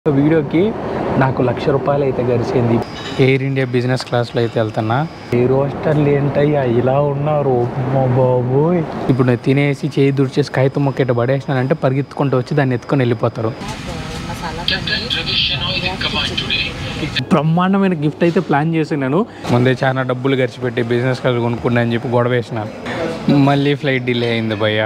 వీడియోకి నాకు లక్ష రూపాయలు అయితే గడిచింది ఎయిర్ ఇండియా బిజినెస్ క్లాస్లో అయితే వెళ్తున్నా ఏ రోస్టర్లు ఏంటయ్యా ఇలా ఉన్నారు అమ్మో బాబోయ్ ఇప్పుడు నేను తినేసి చేయి దుడిచేసి కాగితం మొక్క పడేసినానంటే పరిగెత్తుకుంటూ వచ్చి దాన్ని ఎత్తుకొని వెళ్ళిపోతారు బ్రహ్మాండమైన గిఫ్ట్ అయితే ప్లాన్ చేసినాను ముందే చాలా డబ్బులు ఖర్చు పెట్టి బిజినెస్ క్లాస్ కొనుక్కున్నా అని చెప్పి గొడవ వేసినాను మళ్ళీ ఫ్లైట్ డిలే అయింది భయ్యా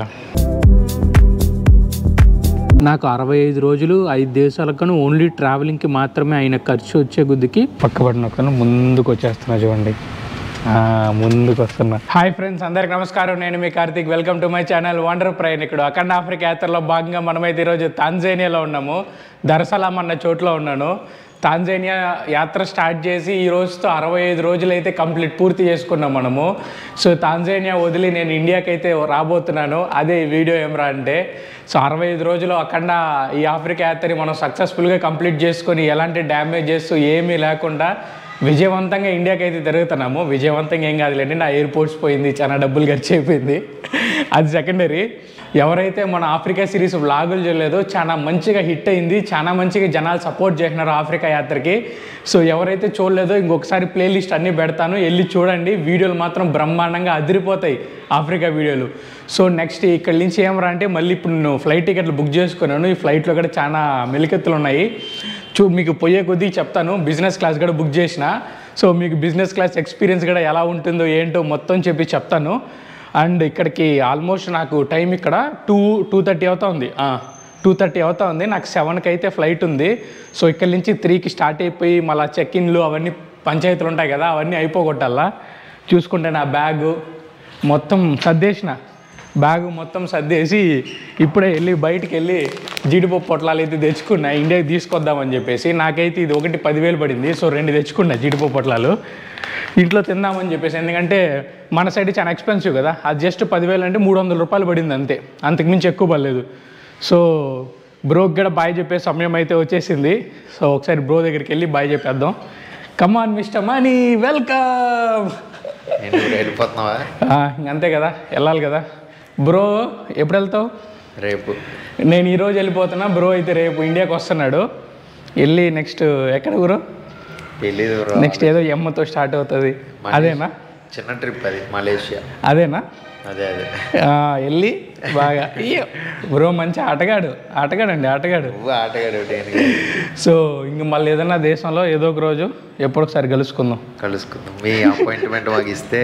నాకు అరవై ఐదు రోజులు ఐదు దేశాలకు ఓన్లీ ట్రావెలింగ్కి మాత్రమే అయిన ఖర్చు వచ్చే గుద్దికి పక్కబడిన ఒకను ముందుకు వచ్చేస్తున్నా చూడండి ఆ, ముందుకు వస్తున్నా హాయ్ ఫ్రెండ్స్ అందరికి నమస్కారం నేను మీ Karthik welcome to my channel wonder ప్రయాణికుడు అఖండ ఆఫ్రికా యాత్రలో భాగంగా మనమైతే ఈరోజు తాంజానియాలో ఉన్నాము దరసలాం అన్న చోట్లో ఉన్నాను తాంజానియా యాత్ర స్టార్ట్ చేసి ఈ రోజుతో అరవై ఐదు రోజులు అయితే కంప్లీట్ పూర్తి చేసుకున్నాం మనము సో తాంజానియా వదిలి నేను ఇండియాకి అయితే రాబోతున్నాను అదే ఈ వీడియో ఏమరా అంటే సో అరవై ఐదు రోజులు అఖండ ఈ ఆఫ్రికా యాత్రని మనం సక్సెస్ఫుల్గా కంప్లీట్ చేసుకొని ఎలాంటి డ్యామేజెస్ ఏమీ లేకుండా విజయవంతంగా ఇండియాకి అయితే తిరుగుతున్నాము విజయవంతంగా ఏం కాదులేండి నా ఎయిర్పోర్ట్స్ పోయింది చాలా డబ్బులు ఖర్చు అయిపోయింది అది సెకండరీ ఎవరైతే మన ఆఫ్రికా సిరీస్ వ్లాగులు చూడలేదో చాలా మంచిగా హిట్ అయింది చాలా మంచిగా జనాలు సపోర్ట్ చేసినారు ఆఫ్రికా యాత్రకి సో ఎవరైతే చూడలేదో ఇంకొకసారి ప్లేలిస్ట్ అన్నీ పెడతాను వెళ్ళి చూడండి వీడియోలు మాత్రం బ్రహ్మాండంగా అదిరిపోతాయి ఆఫ్రికా వీడియోలు సో నెక్స్ట్ ఇక్కడి నుంచి ఏమరా అంటే మళ్ళీ ఇప్పుడు నేను ఫ్లైట్ టికెట్లు బుక్ చేసుకున్నాను ఈ ఫ్లైట్లో కూడా చాలా మెలికెత్తులు ఉన్నాయి చూ మీకు పోయే కొద్దీ చెప్తాను బిజినెస్ క్లాస్ కూడా బుక్ చేసిన సో మీకు బిజినెస్ క్లాస్ ఎక్స్పీరియన్స్ కూడా ఎలా ఉంటుందో ఏంటో మొత్తం చెప్పి చెప్తాను అండ్ ఇక్కడికి ఆల్మోస్ట్ నాకు టైం ఇక్కడ టూ టూ థర్టీ అవుతా ఉంది టూ థర్టీ అవుతా ఉంది నాకు సెవెన్కి అయితే ఫ్లైట్ ఉంది సో ఇక్కడ నుంచి త్రీకి స్టార్ట్ అయిపోయి మళ్ళీ చెక్ ఇన్లు అవన్నీ పంచాయతీలు ఉంటాయి కదా అవన్నీ అయిపోగొట్టాలా చూసుకుంటే నా బ్యాగు మొత్తం సర్దేసిన బ్యాగు మొత్తం సర్దేసి ఇప్పుడే వెళ్ళి బయటికి వెళ్ళి జీడిపప్పు పొట్లాలు అయితే తెచ్చుకున్నా ఇండియాకి తీసుకొద్దామని చెప్పేసి నాకైతే ఇది ఒకటి పదివేలు పడింది సో రెండు తెచ్చుకున్నా జీడిపప్పు పొట్లాలు ఇంట్లో తిందామని చెప్పేసి ఎందుకంటే మన సైడ్ చాలా ఎక్స్పెన్సివ్ కదా అది జస్ట్ పదివేలు అంటే మూడు వందల రూపాయలు పడింది అంతే అంతకుమించి ఎక్కువ పడలేదు సో బ్రోకి కూడా బాయ్ చెప్పే సమయం అయితే వచ్చేసింది సో ఒకసారి బ్రో దగ్గరికి వెళ్ళి బాయ్ చెప్పేద్దాం కమాన్ మిస్టర్ మనీ వెల్కమ్ నేను ఊరు వెళ్ళిపోతున్నావా అంతే కదా వెళ్ళాలి కదా బ్రో ఎప్పుడు వెళ్తావు రేపు నేను ఈరోజు వెళ్ళిపోతున్నా బ్రో అయితే రేపు ఇండియాకి వస్తున్నాడు వెళ్ళి నెక్స్ట్ ఎక్కడ ఊరు తెలీదు బ్రో. నెక్స్ట్ ఏదో ఎమ్మతో స్టార్ట్ అవుతుంది అదేనా చిన్న ట్రిప్ అది మలేషియా అదేనా అదే అదే ఆ, వెళ్ళి బాగా అయ్యో బ్రో మంచి ఆటగాడు ఆటగాడండి ఆటగాడు నువ్వు ఆటగాడు నేను సో ఇంక మళ్ళీ ఏదైనా దేశంలో ఏదో ఒక రోజు ఎప్పుడు ఒకసారి కలుసుకుందాం కలుసుకుందాం మీ అపాయింట్మెంట్ మాకు ఇస్తే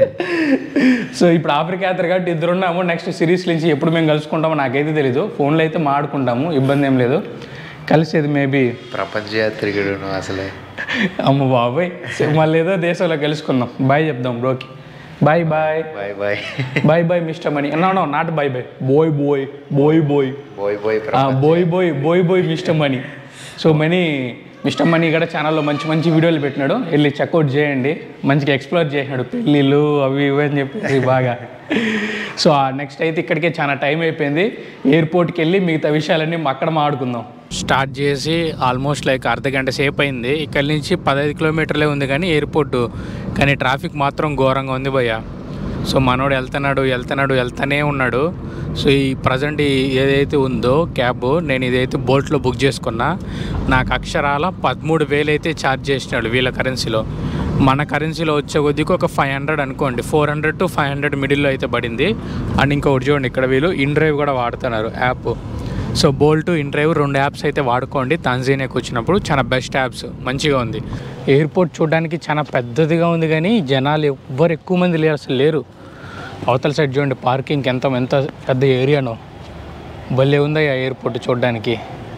సో ఇప్పుడు ఆఫ్రికా యాత్ర కాబట్టి ఇద్దరు ఉన్నాము నెక్స్ట్ సిరీస్ నుంచి ఎప్పుడు మేము కలుసుకుంటామో నాకైతే తెలీదు ఫోన్లో అయితే మాడుకుంటాము ఇబ్బంది ఏం లేదు కలిసేది మేబీ ప్రపంచ యాత్రికుడు నువ్వు అసలే అమ్మ బాబాయ్ సో మళ్ళీ ఏదో దేశంలో కలుసుకుందాం బాయ్ చెప్దాం బ్రోకి bye bye bye bye bye bye mister money no no not bye bye boy boy boy boy boy boy boy boy boy boy mister money so money mister money కూడా ఛానల్లో మంచి మంచి వీడియోలు పెట్టినాడు వెళ్ళి చెక్అవుట్ చేయండి మంచిగా ఎక్స్ప్లోర్ చేసినాడు పెళ్ళిళ్ళు అవి ఇవి అని చెప్పేసి బాగా సో ఆ నెక్స్ట్ అయితే ఇక్కడికే చాలా టైం అయిపోయింది ఎయిర్పోర్ట్కి వెళ్ళి మిగతా విషయాలన్నీ అక్కడ మాట్లాడుకుందాం స్టార్ట్ చేసి ఆల్మోస్ట్ లైక్ అర్ధ గంట సేపు అయింది ఇక్కడ నుంచి పదహైదు కిలోమీటర్లే ఉంది కానీ ఎయిర్పోర్ట్ కానీ ట్రాఫిక్ మాత్రం ఘోరంగా ఉంది భయ్య సో మనోడు వెళ్తున్నాడు వెళ్తున్నాడు వెళ్తానే ఉన్నాడు సో ఈ ప్రజెంట్ ఏదైతే ఉందో క్యాబ్ నేను ఇదైతే బోల్ట్లో బుక్ చేసుకున్నా నాకు అక్షరాల పదమూడు వేలు అయితే ఛార్జ్ చేసినాడు వీళ్ళ కరెన్సీలో మన కరెన్సీలో వచ్చే కొద్దికి ఒక ఫైవ్ హండ్రెడ్ అనుకోండి four hundred to five hundred మిడిల్లో అయితే పడింది అండ్ ఇంకొకటి చూడండి ఇక్కడ వీళ్ళు ఇన్ డ్రైవ్ కూడా వాడుతున్నారు app so Bolt in drive రెండు యాప్స్ అయితే వాడుకోండి తాంజానియాకి వచ్చినప్పుడు చాలా బెస్ట్ యాప్స్ మంచిగా ఉంది ఎయిర్పోర్ట్ చూడడానికి చాలా పెద్దదిగా ఉంది కానీ జనాలు ఎవ్వరు ఎక్కువ మంది లేరు అసలు లేరు అవతల సైడ్ చూడండి పార్కింగ్ ఎంత ఎంత పెద్ద ఏరియానో భలే ఉంది ఆ ఎయిర్పోర్ట్ చూడడానికి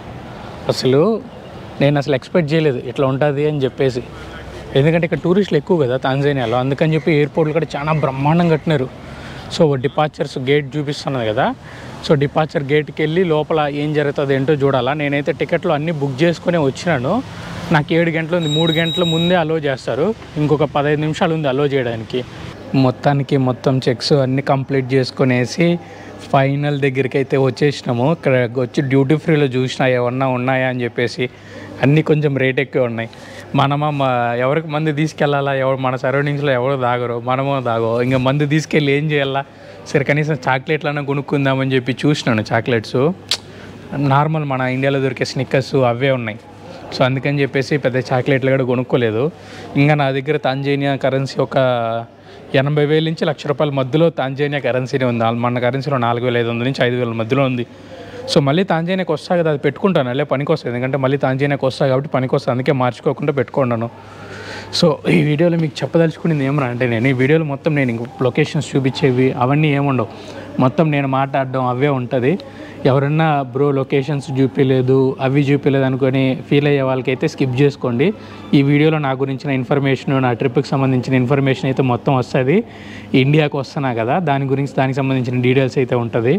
అసలు నేను అసలు ఎక్స్పెక్ట్ చేయలేదు ఇట్లా ఉంటుంది అని చెప్పేసి ఎందుకంటే ఇక్కడ టూరిస్టులు ఎక్కువ కదా తాంజానియాలో అందుకని చెప్పి ఎయిర్పోర్ట్లు కూడా చాలా బ్రహ్మాండంగా కట్టినారు సో డిపార్చర్స్ గేట్ చూపిస్తున్నది కదా సో డిపార్చర్ గేట్కి వెళ్ళి లోపల ఏం జరుగుతుంది ఏంటో చూడాలా నేనైతే టికెట్లు అన్నీ బుక్ చేసుకుని వచ్చినాను నాకు ఏడు గంటలు ఉంది మూడు గంటల ముందే అలో చేస్తారు ఇంకొక పదహైదు నిమిషాలు ఉంది అలో చేయడానికి మొత్తానికి మొత్తం చెక్స్ అన్నీ కంప్లీట్ చేసుకునేసి ఫైనల్ దగ్గరికి అయితే వచ్చేసినాము ఇక్కడ వచ్చి డ్యూటీ ఫ్రీలో చూసినా ఏమన్నా ఉన్నాయా అని చెప్పేసి అన్నీ కొంచెం రేట్ ఎక్కువ ఉన్నాయి మనమా మా ఎవరికి మంది తీసుకెళ్ళాలా ఎవరు మన సరౌండింగ్స్లో ఎవరు దాగరు మనమో దాగో ఇంకా మంది తీసుకెళ్ళి ఏం చేయాలా సరే కనీసం చాక్లెట్లన్నా కొనుక్కుందామని చెప్పి చూసినాను చాక్లెట్స్ నార్మల్ మన ఇండియాలో దొరికే స్నిక్కర్స్ అవే ఉన్నాయి సో అందుకని చెప్పేసి పెద్ద చాక్లెట్లు కూడా కొనుక్కోలేదు ఇంకా నా దగ్గర తాంజేనియా కరెన్సీ ఒక ఎనభై వేల నుంచి లక్ష రూపాయల మధ్యలో తాంజేనియా కరెన్సీనే ఉంది ఆ- మన కరెన్సీలో నాలుగు వేల ఐదు వందల నుంచి ఐదు వేల మధ్యలో ఉంది సో మళ్ళీ తాంజేనియాకి వస్తా కదా అది పెట్టుకుంటాను అల్లే పనికి వస్తుంది ఎందుకంటే మళ్ళీ తాంజేనియాకి వస్తా కాబట్టి పనికి వస్తుంది అందుకే మార్చుకోకుండా పెట్టుకున్నాను సో ఈ వీడియోలో మీకు చెప్పదలుచుకునేది ఏమరా అంటే నేను ఈ వీడియోలో మొత్తం నేను ఇంక లొకేషన్స్ చూపించేవి అవన్నీ ఏముండవు మొత్తం నేను మాట్లాడడం అవే ఉంటుంది ఎవరన్నా బ్రో లొకేషన్స్ చూపించలేదు అవి చూపించలేదు అనుకొని ఫీల్ అయ్యే వాళ్ళకైతే స్కిప్ చేసుకోండి ఈ వీడియోలో నా గురించిన ఇన్ఫర్మేషన్ నా ట్రిప్కి సంబంధించిన ఇన్ఫర్మేషన్ అయితే మొత్తం వస్తుంది ఇండియాకి వస్తున్నా కదా దాని గురించి దానికి సంబంధించిన డీటెయిల్స్ అయితే ఉంటుంది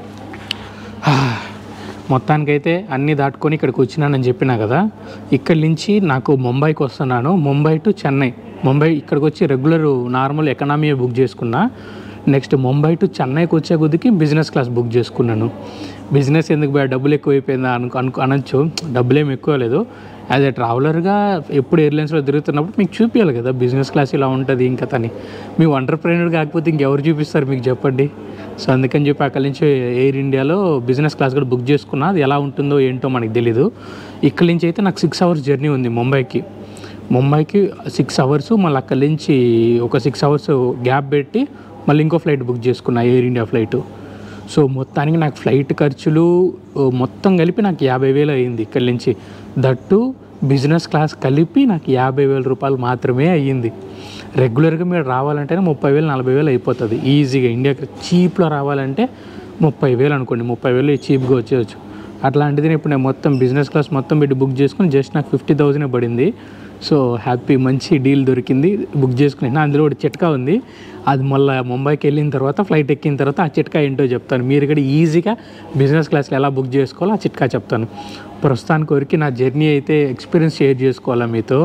మొత్తానికైతే అన్నీ దాటుకొని ఇక్కడికి వచ్చినానని చెప్పినా కదా ఇక్కడి నుంచి నాకు ముంబైకి వస్తున్నాను ముంబై టు చెన్నై ముంబై ఇక్కడికి వచ్చి రెగ్యులర్ నార్మల్ ఎకనామీ బుక్ చేసుకున్నా నెక్స్ట్ ముంబై టు చెన్నైకి వచ్చే కొద్దికి బిజినెస్ క్లాస్ బుక్ చేసుకున్నాను బిజినెస్ ఎందుకు పోయా డబ్బులు ఎక్కువైపోయిందా అనుకు అనుకు అనొచ్చు డబ్బులు ఏమి ఎక్కువ లేదు యాజ్ ఎ ట్రావెలర్గా ఎప్పుడు ఎయిర్లైన్స్లో తిరుగుతున్నప్పుడు మీకు చూపించాలి కదా బిజినెస్ క్లాస్ ఇలా ఉంటుంది ఇంకా తని మీ వంటర్ప్రైనర్ కాకపోతే ఇంకెవరు చూపిస్తారు మీకు చెప్పండి సో అందుకని చెప్పి అక్కడి నుంచి ఎయిర్ ఇండియాలో బిజినెస్ క్లాస్ కూడా బుక్ చేసుకున్నా అది ఎలా ఉంటుందో ఏంటో మనకి తెలీదు ఇక్కడి నుంచి అయితే నాకు సిక్స్ అవర్స్ జర్నీ ఉంది ముంబైకి ముంబైకి సిక్స్ అవర్స్ మళ్ళీ అక్కడి నుంచి ఒక సిక్స్ అవర్స్ గ్యాప్ పెట్టి మళ్ళీ ఇంకో ఫ్లైట్ బుక్ చేసుకున్నా ఎయిర్ ఇండియా ఫ్లైట్ సో మొత్తానికి నాకు ఫ్లైట్ ఖర్చులు ఓ, మొత్తం కలిపి నాకు యాభై వేలు అయ్యింది ఇక్కడి నుంచి దట్టు బిజినెస్ క్లాస్ కలిపి నాకు యాభై వేల రూపాయలు మాత్రమే అయ్యింది రెగ్యులర్గా మీరు రావాలంటేనే ముప్పై వేలు నలభై వేలు అయిపోతుంది ఈజీగా ఇండియాకి చీప్లో రావాలంటే ముప్పై వేలు అనుకోండి ముప్పై వేలు చీప్గా వచ్చేయచ్చు అట్లాంటిది ఇప్పుడు నేను మొత్తం బిజినెస్ క్లాస్ మొత్తం పెట్టి బుక్ చేసుకుని జస్ట్ నాకు ఫిఫ్టీ థౌజండ్ పడింది సో హ్యాపీ మంచి డీల్ దొరికింది బుక్ చేసుకుని అందులో ఒకటి చిట్కా ఉంది అది మళ్ళీ ముంబైకి వెళ్ళిన తర్వాత ఫ్లైట్ ఎక్కిన తర్వాత ఆ చిట్కా ఏంటో చెప్తాను మీరు ఇక్కడ ఈజీగా బిజినెస్ క్లాస్లో ఎలా బుక్ చేసుకోవాలో ఆ చిట్కా చెప్తాను ప్రస్తుతానికి వరకు నా జర్నీ అయితే ఎక్స్పీరియన్స్ షేర్ చేసుకోవాలా మీతో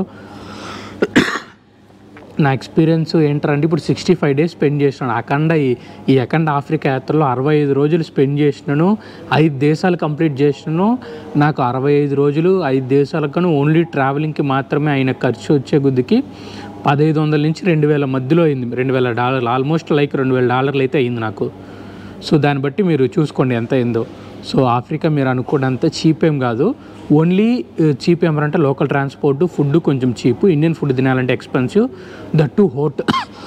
నా ఎక్స్పీరియన్స్ ఏంటంటే ఇప్పుడు సిక్స్టీ ఫైవ్ డేస్ స్పెండ్ చేసినాను అఖండ ఈ ఈ అఖండ ఆఫ్రికా యాత్రలో అరవై ఐదు రోజులు స్పెండ్ చేసినాను ఐదు దేశాలు కంప్లీట్ చేసినాను నాకు అరవై ఐదు రోజులు ఐదు దేశాలకు ఓన్లీ ట్రావెలింగ్కి మాత్రమే అయిన ఖర్చు వచ్చే కొద్దికి పదహైదు వందల నుంచి రెండు వేల మధ్యలో అయింది రెండు వేల డాలర్లు ఆల్మోస్ట్ లైక్ రెండు వేల డాలర్లు అయితే అయింది నాకు సో దాన్ని బట్టి మీరు చూసుకోండి ఎంత అయిందో సో ఆఫ్రికా మీరు అనుకున్నంత చీప్ ఏం కాదు ఓన్లీ చీప్ ఏమరంటే లోకల్ ట్రాన్స్పోర్ట్ ఫుడ్ కొంచెం చీప్ ఇండియన్ ఫుడ్ తినాలంటే expensive that hotel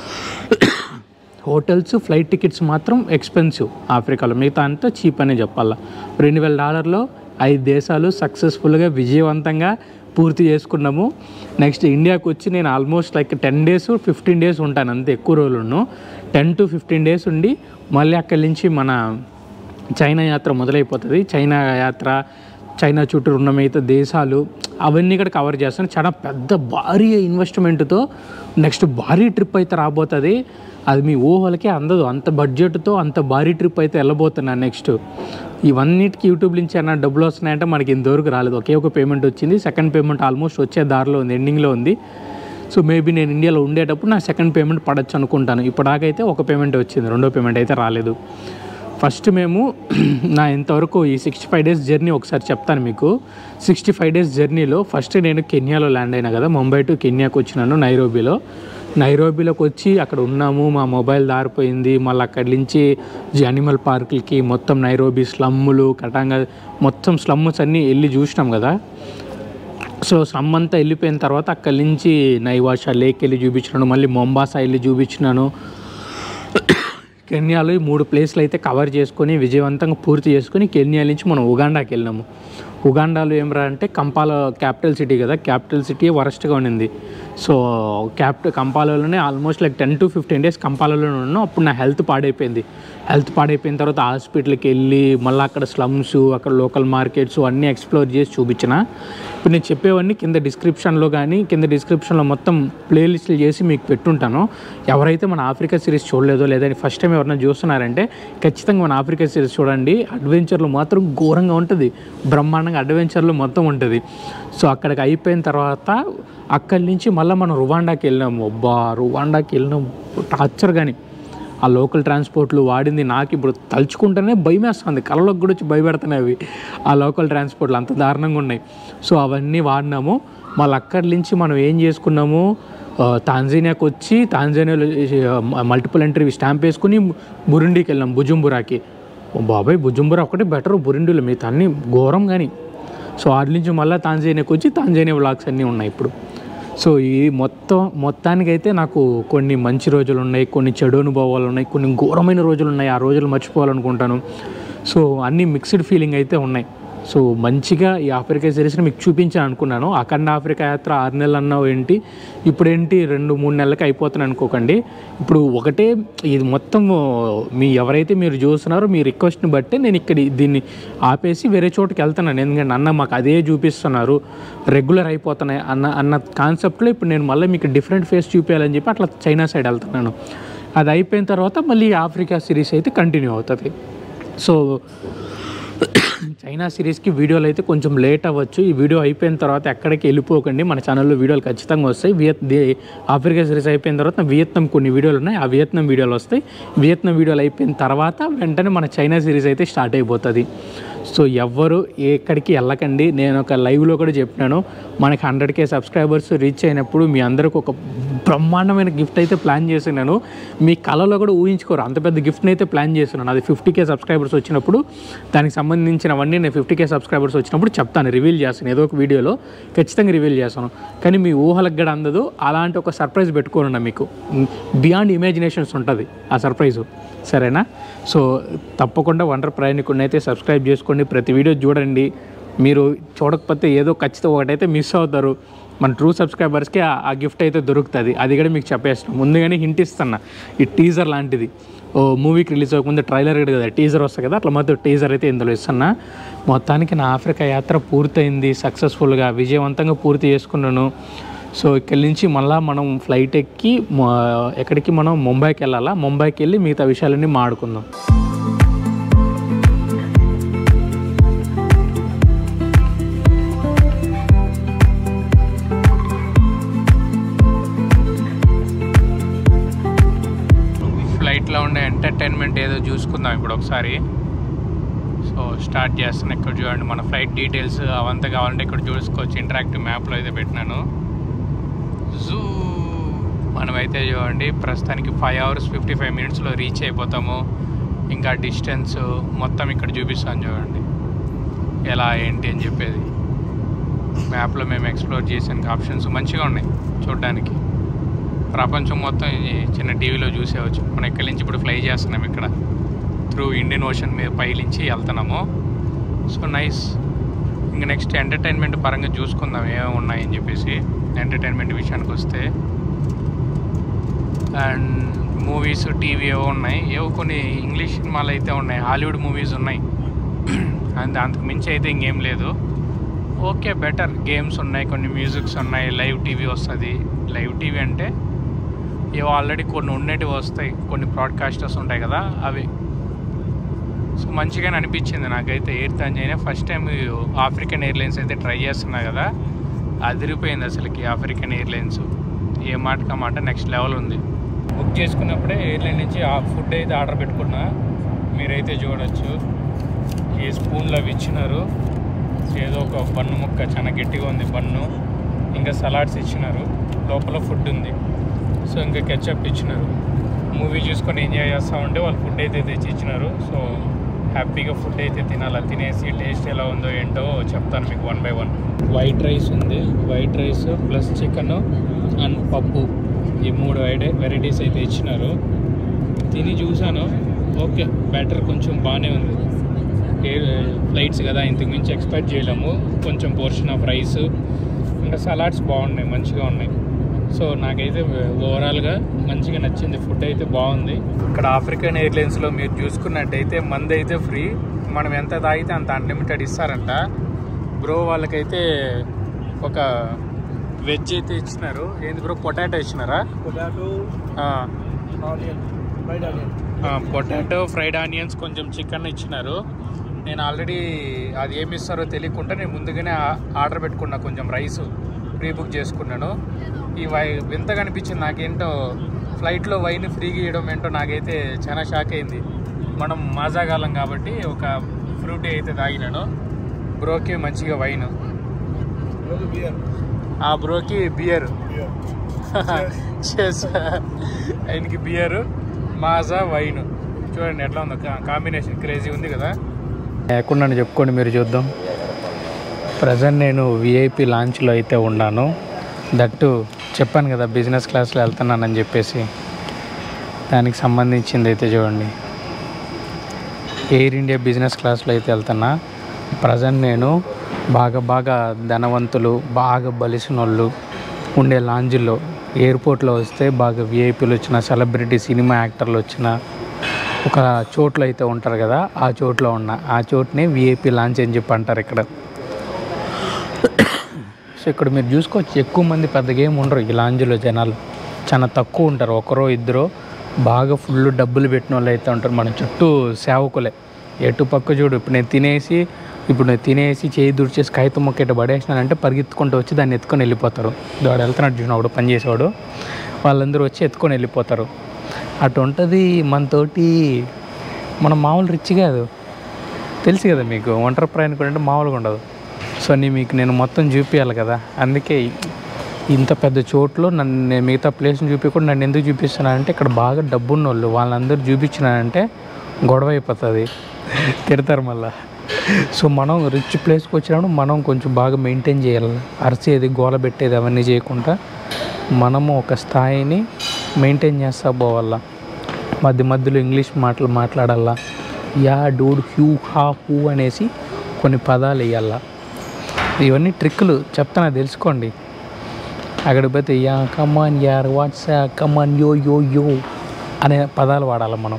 hotels flight tickets మాత్రం ఎక్స్పెన్సివ్ ఆఫ్రికాలో మిగతా అంతా చీప్ అనే చెప్పాలా రెండు వేల డాలర్లో ఐదు దేశాలు సక్సెస్ఫుల్గా విజయవంతంగా పూర్తి చేసుకున్నాము నెక్స్ట్ ఇండియాకి వచ్చి నేను almost like ten days fifteen days ఉంటాను అంతే ఎక్కువ రోజులు టెన్ టు ఫిఫ్టీన్ డేస్ ఉండి మళ్ళీ అక్కడి నుంచి మన చైనా యాత్ర మొదలైపోతుంది చైనా యాత్ర చైనా చుట్టూ ఉన్న మిగతా దేశాలు అవన్నీ కూడా కవర్ చేస్తాను చాలా పెద్ద భారీ ఇన్వెస్ట్మెంట్తో నెక్స్ట్ భారీ ట్రిప్ అయితే రాబోతుంది అది మీ ఊహలకే అందదు అంత బడ్జెట్తో అంత భారీ ట్రిప్ అయితే వెళ్ళబోతున్నాను నెక్స్ట్ ఇవన్నిటికి యూట్యూబ్ నుంచి అన్న డబ్బులు వస్తున్నాయంటే మనకి ఇంతవరకు రాలేదు ఒకే ఒక పేమెంట్ వచ్చింది సెకండ్ పేమెంట్ ఆల్మోస్ట్ వచ్చే దారిలో ఉంది ఎండింగ్లో ఉంది సో మేబీ నేను ఇండియాలో ఉండేటప్పుడు నా సెకండ్ పేమెంట్ పడచ్చు అనుకుంటాను ఇప్పటిదాకైతే ఒక పేమెంట్ వచ్చింది రెండో పేమెంట్ అయితే రాలేదు ఫస్ట్ మేము నా ఇంతవరకు ఈ సిక్స్టీ ఫైవ్ డేస్ జర్నీ ఒకసారి చెప్తాను మీకు సిక్స్టీ ఫైవ్ డేస్ జర్నీలో ఫస్ట్ నేను కెన్యాలో ల్యాండ్ అయినా కదా ముంబై టు కెన్యాకి వచ్చినాను నైరోబీలో నైరోబీలోకి వచ్చి అక్కడ ఉన్నాము మా మొబైల్ దారిపోయింది మళ్ళీ అక్కడి నుంచి యానిమల్ పార్కులకి మొత్తం నైరోబీ స్లమ్ములు కటాంగా మొత్తం స్లమ్స్ అన్నీ వెళ్ళి చూసినాం కదా సో స్లమ్ అంతా వెళ్ళిపోయిన తర్వాత అక్కడి నుంచి నైవాషా లేక్ వెళ్ళి చూపించినాను మళ్ళీ మొంబాసా వెళ్ళి చూపించినాను కెన్యాలో ఈ మూడు ప్లేస్లు అయితే కవర్ చేసుకొని విజయవంతంగా పూర్తి చేసుకొని కెన్యా నుంచి మనం ఉగాండాకి వెళ్ళినాము ఉగాండాలో ఏమరా అంటే కంపాల క్యాపిటల్ సిటీ కదా క్యాపిటల్ సిటీ వరస్ట్గా ఉండింది సో క్యాపిటల్ కంపాలలోనే almost like ten to fifteen days కంపాలలోనే ఉన్నాను అప్పుడు నా హెల్త్ పాడైపోయింది హెల్త్ పాడైపోయిన తర్వాత హాస్పిటల్కి వెళ్ళి మళ్ళీ అక్కడ స్లమ్స్ అక్కడ లోకల్ మార్కెట్స్ అన్నీ ఎక్స్ప్లోర్ చేసి చూపించిన ఇప్పుడు నేను చెప్పేవన్నీ కింద డిస్క్రిప్షన్లో కానీ కింద డిస్క్రిప్షన్లో మొత్తం ప్లేలిస్టులు చేసి మీకు పెట్టుంటాను ఎవరైతే మన ఆఫ్రికా సిరీస్ చూడలేదో లేదా ఫస్ట్ టైం ఎవరైనా చూస్తున్నారంటే ఖచ్చితంగా మన ఆఫ్రికా సిరీస్ చూడండి అడ్వెంచర్లు మాత్రం ఘోరంగా ఉంటుంది బ్రహ్మాండంగా అడ్వెంచర్లు మొత్తం ఉంటుంది సో అక్కడికి అయిపోయిన తర్వాత అక్కడి నుంచి మళ్ళీ మనం రువాండాకి వెళ్ళినాము అబ్బా రువాండాకి వెళ్ళినాం టార్చర్ కానీ ఆ లోకల్ ట్రాన్స్పోర్ట్లు వాడింది నాకు ఇప్పుడు తలుచుకుంటేనే భయం వేస్తుంది కళ్ళలోకి కూడా వచ్చి భయపెడుతున్నాయి అవి ఆ లోకల్ ట్రాన్స్పోర్ట్లు అంత దారుణంగా ఉన్నాయి సో అవన్నీ వాడినాము మళ్ళీ అక్కడి నుంచి మనం ఏం చేసుకున్నాము ఆ, తాంజానియాకి వచ్చి తాంజానియాలో మల్టిపుల్ ఎంట్రీ స్టాంప్ వేసుకుని బురుండికి వెళ్ళాం బుజుంబురాకి ఓ బాబాయ్ బుజుంబురా ఒకటి బెటర్ బురుండిలో మిగతా అన్ని ఘోరం కానీ సో ఆడి నుంచి మళ్ళీ తాంజానియాకి వచ్చి తాంజానియా వ్లాగ్స్ అన్నీ ఉన్నాయి ఇప్పుడు సో ఈ మొత్తం మొత్తానికైతే నాకు కొన్ని మంచి రోజులు ఉన్నాయి కొన్ని చెడు అనుభవాలు ఉన్నాయి కొన్ని ఘోరమైన రోజులు ఉన్నాయి ఆ రోజులు మర్చిపోవాలనుకుంటాను సో అన్నీ మిక్స్డ్ ఫీలింగ్ అయితే ఉన్నాయి సో మంచిగా ఈ ఆఫ్రికా సిరీస్ని మీకు చూపించాను అనుకున్నాను అఖండ ఆఫ్రికా యాత్ర ఆరు నెలలు అన్నావు ఏంటి ఇప్పుడేంటి రెండు మూడు నెలలకి అయిపోతుంది అనుకోకండి ఇప్పుడు ఒకటే ఇది మొత్తం మీ ఎవరైతే మీరు చూస్తున్నారో మీ రిక్వెస్ట్ని బట్టి నేను ఇక్కడ దీన్ని ఆపేసి వేరే చోటుకి వెళ్తున్నాను ఎందుకంటే అన్న మాకు అదే చూపిస్తున్నారు రెగ్యులర్ అయిపోతున్నాయి అన్న అన్న కాన్సెప్ట్లో ఇప్పుడు నేను మళ్ళీ మీకు డిఫరెంట్ ఫేస్ చూపించాలని చెప్పి అట్లా చైనా సైడ్ వెళ్తున్నాను అది అయిపోయిన తర్వాత మళ్ళీ ఆఫ్రికా సిరీస్ అయితే కంటిన్యూ అవుతుంది సో చైనా సిరీస్కి వీడియోలు అయితే కొంచెం లేట్ అవ్వచ్చు ఈ వీడియో అయిపోయిన తర్వాత ఎక్కడికి వెళ్ళిపోకండి మన ఛానల్లో వీడియోలు ఖచ్చితంగా వస్తాయి వియత్ ది- ఆఫ్రికా సిరీస్ అయిపోయిన తర్వాత వియత్నాం కొన్ని వీడియోలు ఉన్నాయి ఆ వియత్నాం వీడియోలు వస్తాయి వియత్నాం వీడియోలు అయిపోయిన తర్వాత వెంటనే మన చైనా సిరీస్ అయితే స్టార్ట్ అయిపోతుంది సో ఎవ్వరు ఎక్కడికి వెళ్ళకండి నేను ఒక లైవ్లో కూడా చెప్పినాను మనకి హండ్రెడ్ కే సబ్స్క్రైబర్స్ రీచ్ అయినప్పుడు మీ అందరికి ఒక బ్రహ్మాండమైన గిఫ్ట్ అయితే ప్లాన్ చేసినాను మీ కళలో కూడా ఊహించుకోరు అంత పెద్ద గిఫ్ట్ని అయితే ప్లాన్ చేస్తున్నాను అది ఫిఫ్టీ కే సబ్స్క్రైబర్స్ వచ్చినప్పుడు దానికి సంబంధించినవన్నీ నేను ఫిఫ్టీ కే సబ్స్క్రైబర్స్ వచ్చినప్పుడు చెప్తాను రివీల్ చేస్తాను ఏదో ఒక వీడియోలో ఖచ్చితంగా రివీల్ చేస్తాను కానీ మీ ఊహలకు కూడా అందదు అలాంటి ఒక సర్ప్రైజ్ పెట్టుకోనున్నా మీకు బియాండ్ ఇమాజినేషన్స్ ఉంటుంది ఆ సర్ప్రైజు సరేనా సో తప్పకుండా వండర్ ప్రయాణికుడిని అయితే సబ్స్క్రైబ్ చేసుకోండి ప్రతి వీడియో చూడండి మీరు చూడకపోతే ఏదో ఖచ్చితంగా ఒకటైతే మిస్ అవుతారు మన ట్రూ సబ్స్క్రైబర్స్కి ఆ- ఆ గిఫ్ట్ అయితే దొరుకుతుంది అది కూడా మీకు చెప్పేస్తాను ముందుగానే హింట్ ఇస్తున్నా ఈ టీజర్ లాంటిది ఓ మూవీకి రిలీజ్ అవ్వకముందు ట్రైలర్ కదా టీజర్ వస్తుంది కదా అట్లా మొత్తం టీజర్ అయితే ఇందులో ఇస్తున్నా మొత్తానికి నా ఆఫ్రికా యాత్ర పూర్తయింది సక్సెస్ఫుల్గా విజయవంతంగా పూర్తి చేసుకున్నాను సో ఇక్కడి నుంచి మళ్ళీ మనం ఫ్లైట్ ఎక్కి మొ- ఎక్కడికి మనం ముంబైకి వెళ్ళాలా ముంబైకి వెళ్ళి మిగతా విషయాలన్నీ మాడుకుందాం ఫ్లైట్లో ఉండే ఎంటర్టైన్మెంట్ ఏదో చూసుకుందాం ఇప్పుడు ఒకసారి సో స్టార్ట్ చేస్తున్నా ఇక్కడ చూడండి మన ఫ్లైట్ డీటెయిల్స్ అవంతా కావాలంటే ఇక్కడ చూసుకోవచ్చు ఇంటరాక్టివ్ మ్యాప్లో అయితే పెట్టినాను జూ మనమైతే చూడండి ప్రస్తుతానికి ఫైవ్ అవర్స్ ఫిఫ్టీ ఫైవ్ మినిట్స్లో రీచ్ అయిపోతాము ఇంకా డిస్టెన్స్ మొత్తం ఇక్కడ చూపిస్తాను చూడండి ఎలా ఏంటి అని చెప్పేది మ్యాప్లో మేము ఎక్స్ప్లోర్ చేసిన ఆప్షన్స్ మంచిగా ఉన్నాయి చూడడానికి ప్రపంచం మొత్తం ఈ చిన్న టీవీలో చూసేవచ్చు మనం ఇక్కడి నుంచి ఇప్పుడు ఫ్లై చేస్తున్నాం ఇక్కడ త్రూ ఇండియన్ ఓషన్ మీద పైలించి వెళ్తున్నాము సో నైస్ ఇంకా నెక్స్ట్ ఎంటర్టైన్మెంట్ పరంగా చూసుకుందాం ఏమేమి ఉన్నాయని చెప్పేసి ఎంటర్టైన్మెంట్ విషయానికి వస్తే అండ్ మూవీస్ టీవీ ఏవో ఉన్నాయి ఏవో కొన్ని ఇంగ్లీష్ సినిమాలు అయితే ఉన్నాయి హాలీవుడ్ మూవీస్ ఉన్నాయి అంత అంతకు మించి అయితే ఇంకేం లేదు ఓకే బెటర్ గేమ్స్ ఉన్నాయి కొన్ని మ్యూజిక్స్ ఉన్నాయి లైవ్ టీవీ వస్తుంది లైవ్ టీవీ అంటే ఏవో ఆల్రెడీ కొన్ని ఉండేటివి వస్తాయి కొన్ని బ్రాడ్కాస్టర్స్ ఉంటాయి కదా అవి సో మంచిగానే అనిపించింది నాకైతే air Tanzania first time African airlines అయితే ట్రై చేస్తున్నా కదా అదిరిపోయింది అసలుకి ఆఫ్రికన్ ఎయిర్లైన్స్ ఏ మాటకా మాట నెక్స్ట్ లెవెల్ ఉంది బుక్ చేసుకున్నప్పుడే ఎయిర్లైన్ నుంచి ఆ ఫుడ్ అయితే ఆర్డర్ పెట్టుకున్నా మీరైతే చూడొచ్చు ఈ స్పూన్లు అవి ఇచ్చినారు ఏదో ఒక బన్ను ముక్క చాలా గట్టిగా ఉంది బన్ను ఇంకా సలాడ్స్ ఇచ్చినారు లోపల ఫుడ్ ఉంది సో ఇంకా కెచప్ ఇచ్చినారు మూవీ చూసుకొని ఎంజాయ్ చేస్తూ ఉంటే వాళ్ళు ఫుడ్ అయితే తెచ్చి ఇచ్చినారు సో హ్యాపీగా ఫుడ్ అయితే తినాలి తినేసి టేస్ట్ ఎలా ఉందో ఏంటో చెప్తాను మీకు one by one white rice ఉంది white rice plus chicken and పప్పు ఈ మూడు వెరైటీస్ అయితే ఇచ్చినారు తిని చూసాను ఓకే బ్యాటర్ కొంచెం బాగానే ఉంది ఎయిర్ ఫ్లైట్స్ కదా ఇంతకు మించి ఎక్స్పెక్ట్ చేయలేము కొంచెం పోర్షన్ ఆఫ్ రైస్ ఇంకా సలాడ్స్ బాగున్నాయి మంచిగా ఉన్నాయి సో నాకైతే ఓవరాల్గా మంచిగా నచ్చింది ఫుడ్ అయితే బాగుంది ఇక్కడ ఆఫ్రికన్ ఎయిర్లైన్స్లో మీరు చూసుకున్నట్టయితే మంది అయితే ఫ్రీ మనం ఎంత తాగితే అంత అన్లిమిటెడ్ ఇస్తారంట బ్రో వాళ్ళకైతే ఒక వెజ్ అయితే ఇచ్చినారు ఏంది బ్రో పొటాటో ఇచ్చినారా పొటాటో ఆ. Onion fried onion potato fried onions కొంచెం చికెన్ ఇచ్చినారు నేను ఆల్రెడీ అది ఏమి ఇస్తారో తెలియకుండా నేను ముందుగానే ఆ- ఆర్డర్ పెట్టుకున్నా కొంచెం రైస్ ప్రీ బుక్ చేసుకున్నాను ఈ వై వింతగా అనిపించింది నాకేంటో ఫ్లైట్లో వైన్ ఫ్రీగా ఇవ్వడం ఏంటో నాకైతే చాలా షాక్ అయింది మనం మాజాగాలం కాబట్టి ఒక ఫ్రూటీ అయితే తాగినాను బ్రోకి మంచిగా వైన్ రోజు బియర్ ఆ బ్రోకి బియర్ బియర్ చేస్ ఆయనకి బియర్ మాజా వైన్ చూడండి ఎట్లా ఉందో కాంబినేషన్ క్రేజీ ఉంది కదా లేకుండా చెప్పుకోండి మీరు చూద్దాం ప్రజెంట్ నేను విఐపి లాంచ్లో అయితే ఉన్నాను దట్టు చెప్పాను కదా బిజినెస్ క్లాస్లో వెళ్తున్నానని చెప్పేసి దానికి సంబంధించింది అయితే చూడండి ఎయిర్ ఇండియా బిజినెస్ క్లాస్లో అయితే వెళ్తున్నా ప్రజెంట్ నేను బాగా బాగా ధనవంతులు బాగా బలిసిన వాళ్ళు ఉండే లాంజ్లో ఎయిర్పోర్ట్లో వస్తే బాగా విఐపీలు వచ్చిన సెలబ్రిటీ సినిమా యాక్టర్లు వచ్చిన ఒక చోట్లో అయితే ఉంటారు కదా ఆ చోట్లో ఉన్న ఆ చోటుని విఐపీ లాంచ్ అని చెప్పి అంటారు ఇక్కడ సో ఇక్కడ మీరు చూసుకోవచ్చు ఎక్కువ మంది పెద్దగా ఏమి ఉండరు ఈ లాంజ్లో జనాలు చాలా తక్కువ ఉంటారు ఒకరో ఇద్దరు బాగా ఫుల్ డబ్బులు పెట్టిన వాళ్ళు అయితే ఉంటారు మన చుట్టూ సేవకులే ఎటు పక్క చూడు ఇప్పుడు నేను తినేసి ఇప్పుడు నేను తినేసి చేయి దుడిచేసి కాగితం మొక్క ఇట్లా పడేసినానంటే పరిగెత్తుకుంటూ వచ్చి దాన్ని ఎత్తుకొని వెళ్ళిపోతారు వాడు వెళ్తున్నాడు చూసిన వాడు పని చేసేవాడు వాళ్ళందరూ వచ్చి ఎత్తుకొని వెళ్ళిపోతారు అటు ఉంటుంది మనతోటి మన మామూలు రిచ్ కాదు తెలుసు కదా మీకు ఒంటరి ప్రయాణికుడు అంటే మామూలుగా ఉండదు సో నీ మీకు నేను మొత్తం చూపించాలి కదా అందుకే ఇంత పెద్ద చోట్లో నన్ను నేను మిగతా ప్లేస్ని చూపించకుండా నన్ను ఎందుకు చూపిస్తున్నానంటే ఇక్కడ బాగా డబ్బున్న వాళ్ళు వాళ్ళందరూ చూపించినానంటే గొడవ అయిపోతుంది తిడతారు మళ్ళా సో మనం రిచ్ ప్లేస్కి వచ్చినప్పుడు మనం కొంచెం బాగా మెయింటైన్ చేయాలి అరిచేది గోల పెట్టేది అవన్నీ చేయకుండా మనము ఒక స్థాయిని మెయింటైన్ చేస్తా పోవాలా మధ్య మధ్యలో ఇంగ్లీష్ మాటలు మాట్లాడాలా యా డూడ్ హ్యూ హా హూ అనేసి కొన్ని పదాలు వేయాలా ఇవన్నీ ట్రిక్కులు చెప్తాను తెలుసుకోండి అక్కడ పోతే యా కమాన్ యార్ వాట్స్ కమాన్ యో యో యో అనే పదాలు వాడాలి మనం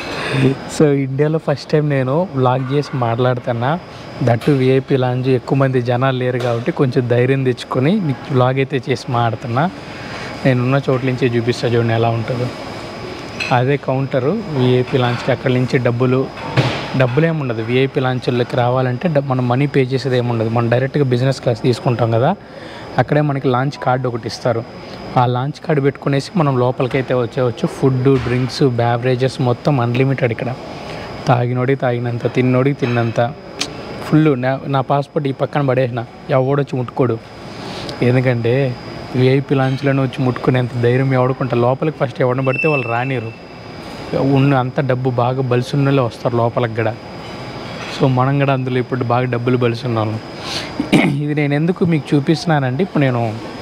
సో ఇండియాలో ఫస్ట్ టైం నేను వ్లాగ్ చేసి మాట్లాడుతున్నా దట్టు విఐపి లాంజ్ ఎక్కువ మంది జనాలు లేరు కాబట్టి కొంచెం ధైర్యం తెచ్చుకొని మీకు వ్లాగ్ అయితే చేసి మాట్లాడుతున్నా నేనున్న చోట్ల నుంచి చూపిస్తా చూడండి ఎలా ఉంటుందో అదే కౌంటరు విఐపి లాంచ్కి అక్కడి నుంచి డబ్బులు డబ్బులు ఏముండదు విఐపి లాంచ్లోకి రావాలంటే డబ్- మనం మనీ పే చేసేది ఏముండదు మనం డైరెక్ట్గా బిజినెస్ క్లాస్ తీసుకుంటాం కదా అక్కడే మనకి లాంచ్ కార్డు ఒకటి ఇస్తారు ఆ లాంచ్ కార్డు పెట్టుకునేసి మనం లోపలికైతే వచ్చేవచ్చు ఫుడ్ డ్రింక్స్ బ్యావరేజెస్ మొత్తం అన్లిమిటెడ్ ఇక్కడ తాగినోడికి తాగినంత తిన్నోడికి తిన్నంత ఫుల్ నా నా పాస్పోర్ట్ ఈ పక్కన పడేసిన ఎవడొచ్చి ముట్టుకోడు ఎందుకంటే విఐపి లాంచ్లోనే వచ్చి ముట్టుకునేంత ధైర్యం ఎవడుకుంటా లోపలికి ఫస్ట్ ఎవరిని పడితే వాళ్ళు రానిరు ఉన్న అంత డబ్బు బాగా బలిసున్నలే వస్తారు లోపలికి కూడా సో మనం కూడా అందులో ఇప్పుడు బాగా డబ్బులు బలిసున్నాను ఇది నేను ఎందుకు మీకు చూపిస్తున్నానంటే ఇప్పుడు నేను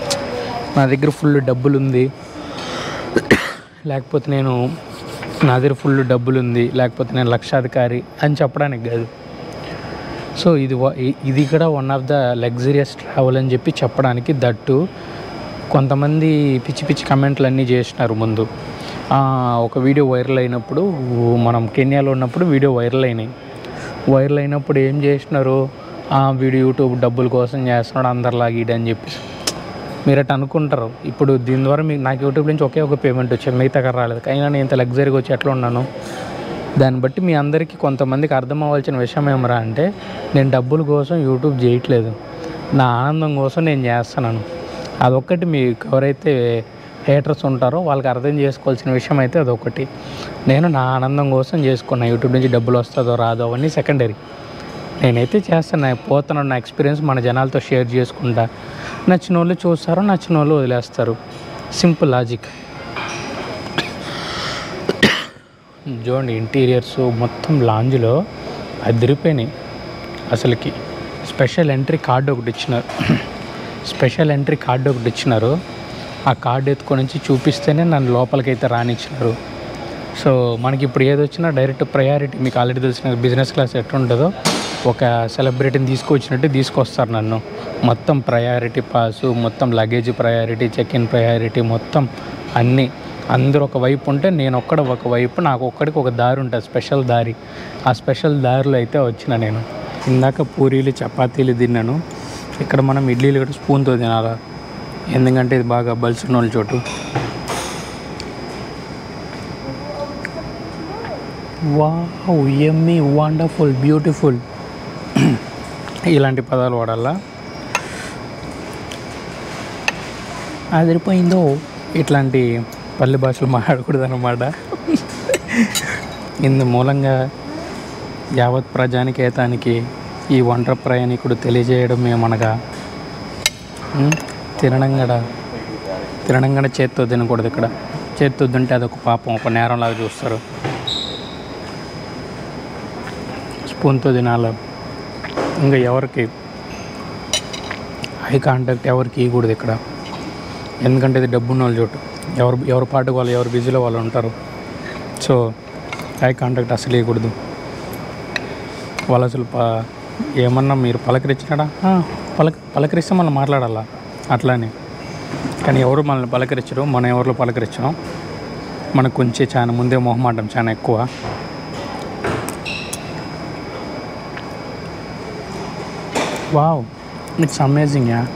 నా దగ్గర ఫుల్ డబ్బులు ఉంది లేకపోతే నేను నా దగ్గర ఫుల్ డబ్బులు ఉంది లేకపోతే నేను లక్షాధికారి అని చెప్పడానికి కాదు సో ఇది వ- ఇ- ఇది కూడా one of the luxurious travel అని చెప్పి చెప్పడానికి దట్టు కొంతమంది పిచ్చి పిచ్చి కమెంట్లు అన్నీ చేసినారు ముందు ఆ, ఒక వీడియో వైరల్ అయినప్పుడు మనం కెన్యాలో ఉన్నప్పుడు వీడియో వైరల్ అయినాయి వైరల్ అయినప్పుడు ఏం చేసినారు ఆ వీడియో యూట్యూబ్ డబ్బుల కోసం చేస్తున్నాడు అందరిలాగా ఇది అని చెప్పేసి మీరు అట్లా అనుకుంటారు ఇప్పుడు దీని ద్వారా మీకు నాకు యూట్యూబ్ నుంచి ఒకే ఒక పేమెంట్ వచ్చింది మిగతా కర రాలేదు అయినా నేను ఇంత లగ్జరీగా వచ్చి ఎట్లా ఉన్నాను దాన్ని బట్టి మీ అందరికీ కొంతమందికి అర్థం అవ్వాల్సిన విషయం ఏమరా అంటే నేను డబ్బుల కోసం యూట్యూబ్ చేయట్లేదు నా ఆనందం కోసం నేను చేస్తున్నాను అదొక్కటి మీకు ఎవరైతే హేటర్స్ ఉంటారో వాళ్ళకి అర్థం చేసుకోవాల్సిన విషయం అయితే అదొకటి నేను నా ఆనందం కోసం చేసుకున్నా యూట్యూబ్ నుంచి డబ్బులు వస్తుందో రాదో అవన్నీ సెకండరీ నేనైతే చేస్తాను పోతున్నాను నా ఎక్స్పీరియన్స్ మన జనాలతో షేర్ చేసుకుంటా నచ్చిన వాళ్ళు చూస్తారు నచ్చిన వాళ్ళు వదిలేస్తారు సింపుల్ లాజిక్ చూడండి ఇంటీరియర్స్ మొత్తం లాంజ్లో అదిరిపోయినాయి అసలుకి స్పెషల్ ఎంట్రీ కార్డు ఒకటి ఇచ్చినారు స్పెషల్ ఎంట్రీ కార్డు ఒకటి ఇచ్చినారు ఆ కార్డు ఎత్తుకొని నుంచి చూపిస్తేనే నన్ను లోపలికైతే రానిచ్చినారు సో మనకి ఇప్పుడు ఏది వచ్చినా డైరెక్ట్ ప్రయారిటీ మీకు ఆల్రెడీ తెలిసిన బిజినెస్ క్లాస్ ఎట్లుంటుందో ఒక సెలబ్రిటీని తీసుకొచ్చినట్టు తీసుకొస్తారు నన్ను మొత్తం ప్రయారిటీ పాసు మొత్తం luggage priority check in priority మొత్తం అన్నీ అందరూ ఒక వైపు ఉంటే నేను ఒక్కడ ఒక వైపు నాకు ఒక్కడికి ఒక దారి ఉంటుంది స్పెషల్ దారి ఆ స్పెషల్ దారిలో అయితే వచ్చిన నేను ఇందాక పూరీలు చపాతీలు తిన్నాను ఇక్కడ మనం ఇడ్లీలు కూడా స్పూన్తో తినాలా ఎందుకంటే ఇది బాగా బలుసున్న వాళ్ళ చోటు వావ్ ఎమ్మీ వండర్ఫుల్ బ్యూటిఫుల్ ఇలాంటి పదాలు వాడాలా అదిరిపోయిందో ఇట్లాంటి పల్లె భాషలు మాట్లాడకూడదు అనమాట ఇందు మూలంగా యావత్ ప్రజానికేతానికి ఈ ఒంటరి ప్రయాణికుడు తెలియజేయడం ఏమనగా ఉమ్, తినడం కూడా తినడం కూడా చేత్తో తినకూడదు ఇక్కడ చేత్తో తింటే అదొక పాపం ఒక నేరంలాగా చూస్తారు స్పూన్తో తినాలి ఇంకా ఎవరికి ఐ కాంటాక్ట్ ఎవరికి ఇవ్వకూడదు ఇక్కడ ఎందుకంటే ఇది డబ్బు ఉన్న వాళ్ళు చోటు ఎవరు ఎవరి పాటుకు వాళ్ళు ఎవరు బిజీలో వాళ్ళు ఉంటారు సో ఐ కాంటాక్ట్ అసలు ఇవ్వకూడదు వాళ్ళు అసలు ప ఏమన్నా మీరు పలకరించినాడా "ఆ, పలక పలకరిస్తే మనం మాట్లాడాలా అట్లానే కానీ ఎవరు మనల్ని పలకరించరు మనం ఎవరిలో పలకరించడం మనకు కొంచెం చాలా ముందే మొహమాటం చాలా ఎక్కువ wow it's amazing yeah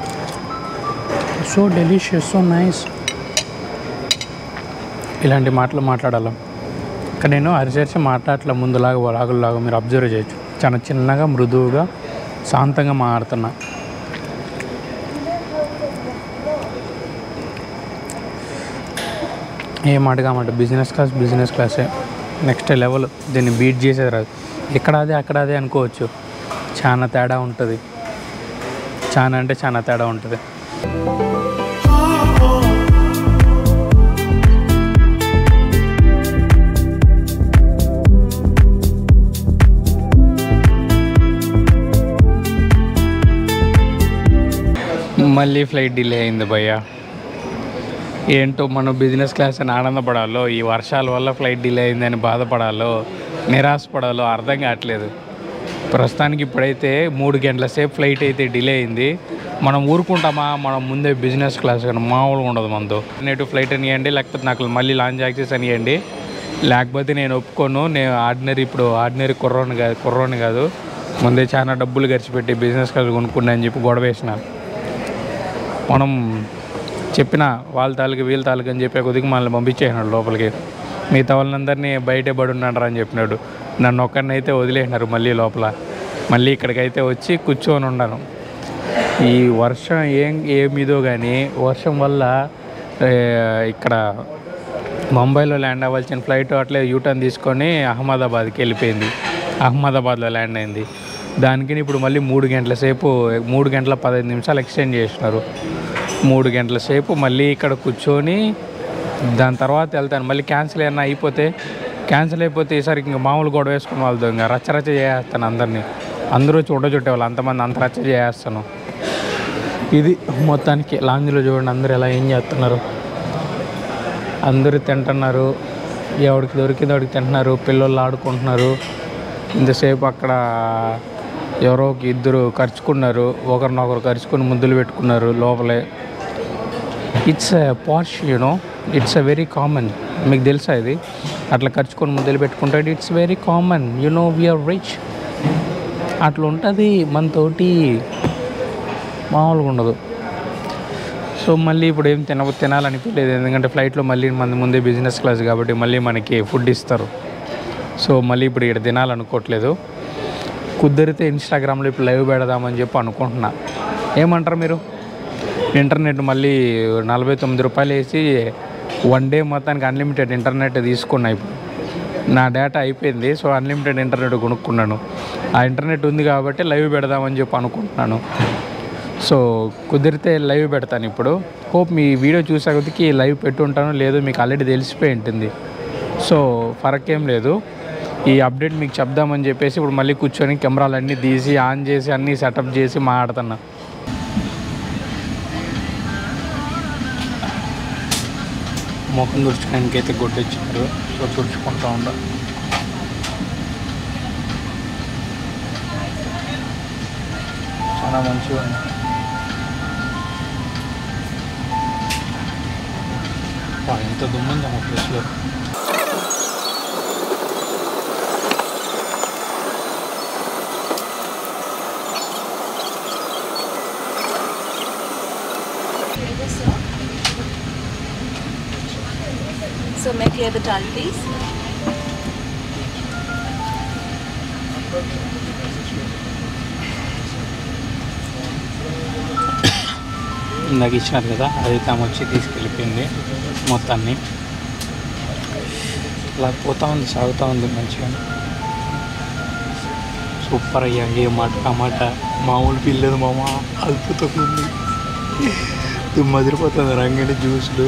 so delicious so nice ఇలాంటి మాటలు మాట్లాడాలి కానీ నేను అరిచేసి మాట్లాడట్ల ముందులాగా రాగుల్లాగా మీరు అబ్జర్వ్ చేయొచ్చు చాలా చిన్నగా మృదువుగా శాంతంగా మాట్లాడుతున్నా ఏ మాట కామాట బిజినెస్ క్లాస్ బిజినెస్ క్లాసే నెక్స్ట్ లెవెల్ దీన్ని బీట్ చేసేది రాదు ఇక్కడ అదే అక్కడ అదే అనుకోవచ్చు చాలా తేడా ఉంటుంది చాలా అంటే చాలా తేడా ఉంటుంది మళ్ళీ ఫ్లైట్ డిలే అయింది భయ్య ఏంటో మనం బిజినెస్ క్లాస్ అని ఆనందపడాలో ఈ వర్షాల వల్ల ఫ్లైట్ డిలే అయిందని బాధపడాలో నిరాశపడాలో అర్థం కావట్లేదు ప్రస్తుతానికి ఇప్పుడైతే మూడు గంటల సేపు ఫ్లైట్ అయితే డిలే అయింది మనం ఊరుకుంటామా మనం ముందే బిజినెస్ క్లాస్ కానీ మామూలుగా ఉండదు మనతో నేటు ఫ్లైట్ అనియండి లేకపోతే నాకు మళ్ళీ లాంచ్ యాక్సెస్ అనియండి లేకపోతే నేను ఒప్పుకోను నేను ఆర్డినరీ ఇప్పుడు ఆర్డినరీ కుర్రోని కాదు కుర్రోని కాదు ముందే చాలా డబ్బులు ఖర్చు పెట్టి బిజినెస్ క్లాస్ కొనుక్కున్నా అని చెప్పి గొడవ వేసిన మనం చెప్పిన వాళ్ళ తాలూకు వీళ్ళ తాలూకు అని చెప్పే కొద్దిగా మనల్ని పంపించేసినాడు లోపలికి మిగతా వాళ్ళందరినీ బయటే పడి ఉన్నాడు అని చెప్పినాడు నన్ను ఒక్కరిని అయితే వదిలేసినారు మళ్ళీ లోపల మళ్ళీ ఇక్కడికైతే వచ్చి కూర్చొని ఉన్నాను ఈ వర్షం ఏం ఏమిదో కానీ వర్షం వల్ల ఏ, ఇక్కడ ముంబైలో ల్యాండ్ అవ్వాల్సిన ఫ్లైట్ అట్లే యూటర్న్ తీసుకొని అహ్మదాబాద్కి వెళ్ళిపోయింది అహ్మదాబాద్లో ల్యాండ్ అయింది దానికి ఇప్పుడు మళ్ళీ మూడు గంటల సేపు మూడు గంటల పదహైదు నిమిషాలు ఎక్స్టెండ్ చేసినారు మూడు గంటల సేపు మళ్ళీ ఇక్కడ కూర్చొని దాని తర్వాత వెళ్తాను మళ్ళీ క్యాన్సిల్ అయినా అయిపోతే క్యాన్సిల్ అయిపోతే ఈసారి ఇంకా మామూలు గొడవ వేసుకుని వాళ్ళతో ఇంకా రచ్చ రచ్చ చేసేస్తాను అందరినీ అందరూ వచ్చి ఉండచుట్టే వాళ్ళు అంతమంది అంత రచ్చ చేసేస్తాను ఇది మొత్తానికి లాంజ్లో చూడండి అందరూ ఎలా ఏం చేస్తున్నారు అందరూ తింటున్నారు ఎవరికి దొరికింది ఎవరికి తింటున్నారు పిల్లలు ఆడుకుంటున్నారు ఇంతసేపు అక్కడ ఎవరో ఒక ఇద్దరు ఖర్చుకున్నారు ఒకరినొకరు ఖర్చుకుని ముద్దులు పెట్టుకున్నారు లోపలే it's posh you know it's uh very common మీకు తెలుసా ఇది అట్లా ఖర్చుకొని ముద్దలు పెట్టుకుంటాడు it's very common you know we are rich అట్లా ఉంటుంది మనతోటి మామూలుగా ఉండదు సో మళ్ళీ ఇప్పుడు ఏం తిన తినాలనిపించలేదు ఎందుకంటే ఫ్లైట్లో మళ్ళీ మన ముందే బిజినెస్ క్లాస్ కాబట్టి మళ్ళీ మనకి ఫుడ్ ఇస్తారు సో మళ్ళీ ఇప్పుడు ఇక్కడ తినాలనుకోవట్లేదు కుదిరితే ఇన్స్టాగ్రామ్లో ఇప్పుడు లైవ్ పెడదామని చెప్పి అనుకుంటున్నా ఏమంటారు మీరు ఇంటర్నెట్ మళ్ళీ నలభై తొమ్మిది రూపాయలు వేసి వన్ డే మొత్తానికి అన్లిమిటెడ్ ఇంటర్నెట్ తీసుకున్నా ఇప్పుడు నా డేటా అయిపోయింది సో అన్లిమిటెడ్ ఇంటర్నెట్ కొనుక్కున్నాను ఆ ఇంటర్నెట్ ఉంది కాబట్టి లైవ్ పెడదామని చెప్పి అనుకుంటున్నాను సో కుదిరితే లైవ్ పెడతాను ఇప్పుడు హోప్ మీ వీడియో చూసే కొద్దికి లైవ్ పెట్టుంటాను లేదో మీకు ఆల్రెడీ తెలిసిపోయి ఉంటుంది సో ఫరక్ ఏం లేదు ఈ అప్డేట్ మీకు చెప్దామని చెప్పేసి ఇప్పుడు మళ్ళీ కూర్చొని కెమెరాలన్నీ తీసి ఆన్ చేసి అన్నీ సెటప్ చేసి మాట్లాడుతున్నా ముఖం తుడుచుకోవడానికి అయితే గుడ్డ ఇచ్చారు సో తుడుచుకుంటా ఉండ చాలా మంచిగా ఉంది వా, ఎంత దుమ్ముంది మా ప్లేస్లో So may I clear the towel, please? ఇందాక ఇచ్చినారు కదా అది తాము వచ్చి తీసుకెళ్ళిపోయింది మొత్తాన్ని అలా పోతా ఉంది సాగుతూ ఉంది మంచిగా సూపర్ అయ్యా ఏ మాట ఆ మాట మామూలు పిల్లలు మామ అద్భుతంగా ఉంది ఇది మదిరిపోతుంది రంగని జ్యూస్లు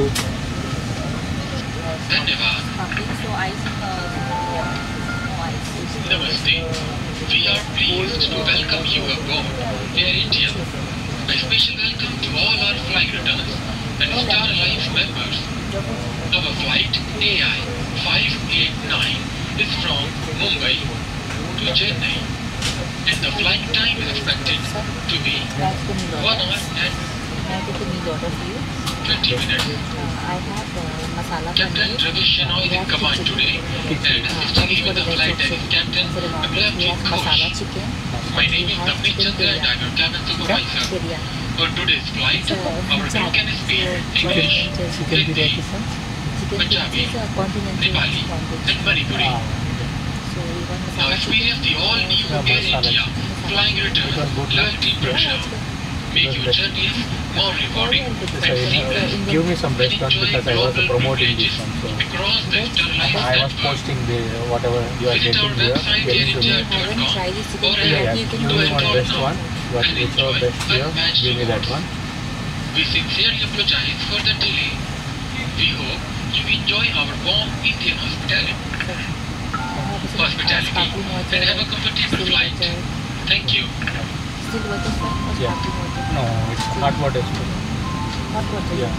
Okay, so ice, uh, no ice. Namaste. We are pleased to welcome you aboard Air India. A special welcome to all our flying returns and Star Alliance members. Our flight AI 589 is from Mumbai to Chennai and the flight time is expected to be That's the meal 1 order. hour and Can I take the meal order for you? 20 minutes. Uh, I have uh, masala Captain paneer. Ravi Shenoy is in command today and assisting me with the flight is Captain For the non-veg, we Abhilav have masala Ghosh. chicken. My name We is have Navneet chicken Chandra and biryani. I'm your cabin supervisor. Biryani. On today's flight, It's a our crew can speak Chicken- English, chicken Hindi, biryani. Chicken Punjabi, biryani is a continental Nepali, language. and Manipuri. So we want Now masala experience the all-new Air India flying return loyalty brochure. Make your journeys more rewarding and seamless. give me some and restaurant enjoy because I was global promoting privileges this one. So across the Star Alliance I was network. posting the whatever you are Visit our getting here. website Very soon. I haven't tried this chicken or Yeah, biryani. yeah. You can Give do me it one Don't best know. one. What And whichever enjoy best here, unmatched give me that rewards. one. We sincerely apologize for the delay. We hope you enjoy our warm Indian hospitality, hospitality and have a comfortable flight. Thank you. Still water sir? Or Yeah. sparkling water? No, it's hot water. Hot water. Yeah.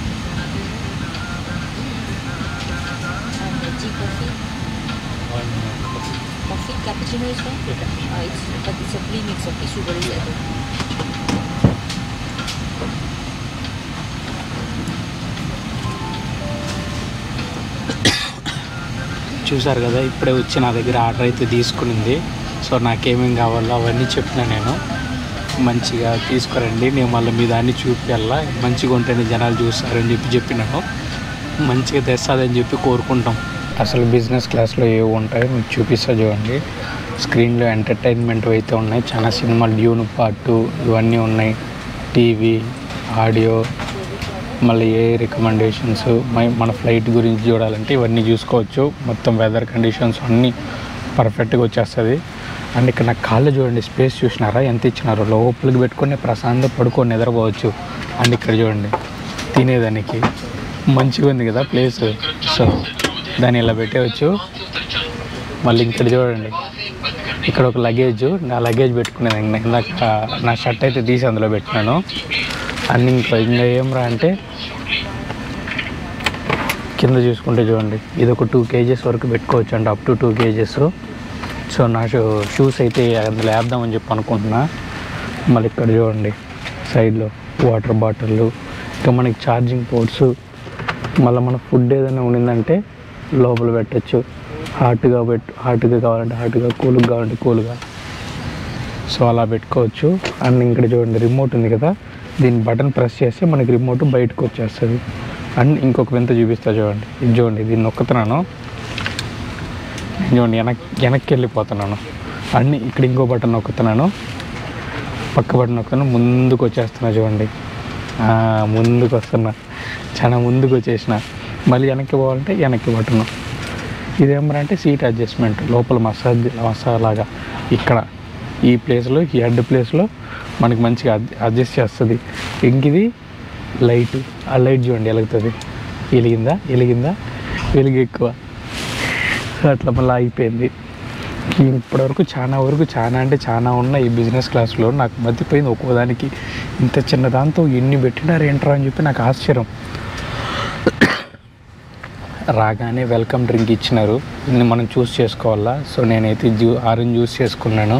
And tea coffee. One Coffee, cappuccino is fine? okay. Uh, it's, but it's a pre-mix, okay? Sugar is added. చూసారు కదా ఇప్పుడే వచ్చి నా దగ్గర order అయితే తీసుకునింది so నాకేమేం కావాలో అవన్నీ చెప్పిన నేను మంచిగా తీసుకురండి నేను మళ్ళీ మీ దాన్ని చూపించాలా మంచిగా ఉంటేనే జనాలు చూస్తారని చెప్పి చెప్పినాను మంచిగా తెస్తుందని చెప్పి కోరుకుంటాం అసలు బిజినెస్ క్లాస్లో ఏవి ఉంటాయో మీకు చూపిస్తా చూడండి స్క్రీన్లో ఎంటర్టైన్మెంట్ అయితే ఉన్నాయి చాలా సినిమాలు డ్యూన్ పార్ట్ ఇవన్నీ ఉన్నాయి టీవీ ఆడియో మళ్ళీ ఏ రికమెండేషన్స్ మన ఫ్లైట్ గురించి చూడాలంటే ఇవన్నీ చూసుకోవచ్చు మొత్తం వెదర్ కండిషన్స్ అన్నీ పర్ఫెక్ట్గా వచ్చేస్తుంది అండ్ ఇక్కడ నా కాళ్ళు చూడండి స్పేస్ చూసినారా ఎంత ఇచ్చినారో లోపలికి పెట్టుకొని ప్రశాంతంగా పడుకొని నిద్రపోవచ్చు అండ్ ఇక్కడ చూడండి తినేదానికి మంచిగా ఉంది కదా ప్లేస్ సో దాన్ని ఇలా పెట్టేయచ్చు మళ్ళీ ఇక్కడ చూడండి ఇక్కడ ఒక లగేజ్ నా లగేజ్ పెట్టుకునేది ఇందాక నా షర్ట్ అయితే తీసి అందులో పెట్టినాను అన్ని ఇంకా ఇంకా ఏం రా అంటే కింద చూసుకుంటే చూడండి ఇది ఒక టూ కేజెస్ వరకు పెట్టుకోవచ్చు అండి up to two kgs so నా షూ షూస్ అయితే అందులో వేద్దామని చెప్పి అనుకుంటున్నా మళ్ళీ ఇక్కడ చూడండి సైడ్లో వాటర్ బాటిళ్ళు ఇంకా మనకి ఛార్జింగ్ పోర్ట్స్ మళ్ళీ మన ఫుడ్ ఏదైనా ఉండిందంటే లోపల పెట్టచ్చు హాట్గా పెట్టు హాట్గా కావాలంటే హాట్గా కూల్గా కావాలంటే కూల్గా సో అలా పెట్టుకోవచ్చు అండ్ ఇక్కడ చూడండి రిమోట్ ఉంది కదా దీని బటన్ ప్రెస్ చేస్తే మనకి రిమోట్ బయటకు వచ్చేస్తుంది అండ్ ఇంకొక వింత చూపిస్తా చూడండి ఇది చూడండి దీన్ని నొక్కుతున్నాను నేను చూడండి వెనక్ వెనక్కి వెళ్ళిపోతున్నాను అన్ని ఇక్కడ ఇంకో బటన్ నొక్కుతున్నాను పక్క బటన్ నొక్కుతున్నాను ముందుకు వచ్చేస్తున్నా చూడండి ఆ, ముందుకు వస్తున్నా చాలా ముందుకు వచ్చేసిన మళ్ళీ వెనక్కి పోవాలంటే వెనక్కి బటన్ ఇదేమరంటే సీట్ అడ్జస్ట్మెంట్ లోపల మసాజ్ మసాలాగా ఇక్కడ ఈ ప్లేస్లో ఈ హెడ్ ప్లేస్లో మనకి మంచిగా అడ్- అడ్జస్ట్ చేస్తుంది ఇంకిది లైట్ ఆ లైట్ చూడండి వెలుగుతుంది వెలిగిందా వెలిగిందా వెలుగు ఎక్కువ అట్లా మళ్ళీ అయిపోయింది ఇప్పటివరకు చాలా వరకు చాలా అంటే చాలా ఉన్నాయి ఈ బిజినెస్ క్లాస్లో నాకు మతిపోయింది ఒక్కో దానికి ఇంత చిన్న దాంతో ఎన్ని పెట్టినారు ఏంట్రా అని చెప్పి నాకు ఆశ్చర్యం రాగానే వెల్కమ్ డ్రింక్ ఇచ్చినారు దీన్ని మనం చూస్ చేసుకోవాలా సో నేనైతే జ్యూ ఆరెంజ్ జ్యూస్ చేసుకున్నాను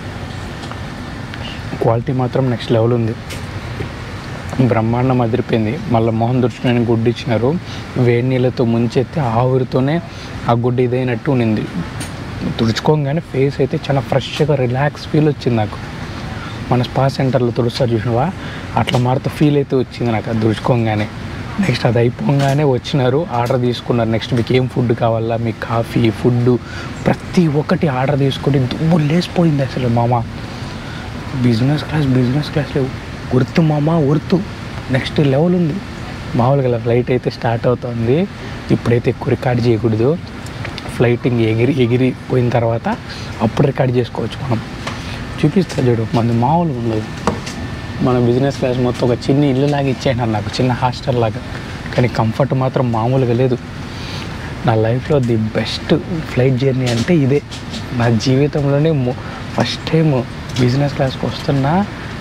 క్వాలిటీ మాత్రం నెక్స్ట్ లెవెల్ ఉంది బ్రహ్మాండం అదిరిపోయింది మళ్ళీ మొహం దుడుచుకుని గుడ్డు ఇచ్చినారు వేడి నీళ్ళతో ముంచెత్తి ఆవిరితోనే ఆ గుడ్డు ఇదైనట్టు ఉన్నింది తుడుచుకోగానే ఫేస్ అయితే చాలా ఫ్రెష్గా రిలాక్స్ ఫీల్ వచ్చింది నాకు మన స్పా సెంటర్లో తుడుస్తారు చూసినవా అట్లా మారుతూ ఫీల్ అయితే వచ్చింది నాకు అది తుడుచుకోగానే నెక్స్ట్ అది అయిపోగానే వచ్చినారు ఆర్డర్ తీసుకున్నారు నెక్స్ట్ మీకు ఏం ఫుడ్ కావాలా మీకు కాఫీ ఫుడ్ ప్రతి ఒక్కటి ఆర్డర్ తీసుకొని దుమ్ము లేసిపోయింది అసలు మామ బిజినెస్ క్లాస్ బిజినెస్ క్లాస్లో గుర్తు మామ గుర్తు నెక్స్ట్ లెవెల్ ఉంది మామూలుగా ఫ్లైట్ అయితే స్టార్ట్ అవుతుంది ఇప్పుడైతే ఎక్కువ రికార్డ్ చేయకూడదు ఫ్లైట్ ఇంక ఎగిరి ఎగిరి పోయిన తర్వాత అప్పుడు రికార్డ్ చేసుకోవచ్చు మనం చూపిస్తా చూడు మన మామూలుగా ఉండదు మన బిజినెస్ క్లాస్ మొత్తం ఒక చిన్న ఇల్లు లాగా ఇచ్చేయండి నాకు చిన్న హాస్టల్ లాగా కానీ కంఫర్ట్ మాత్రం మామూలుగా లేదు నా లైఫ్లో ది బెస్ట్ ఫ్లైట్ జర్నీ అంటే ఇదే నా జీవితంలోనే ఫస్ట్ టైం బిజినెస్ క్లాస్కి వస్తున్నా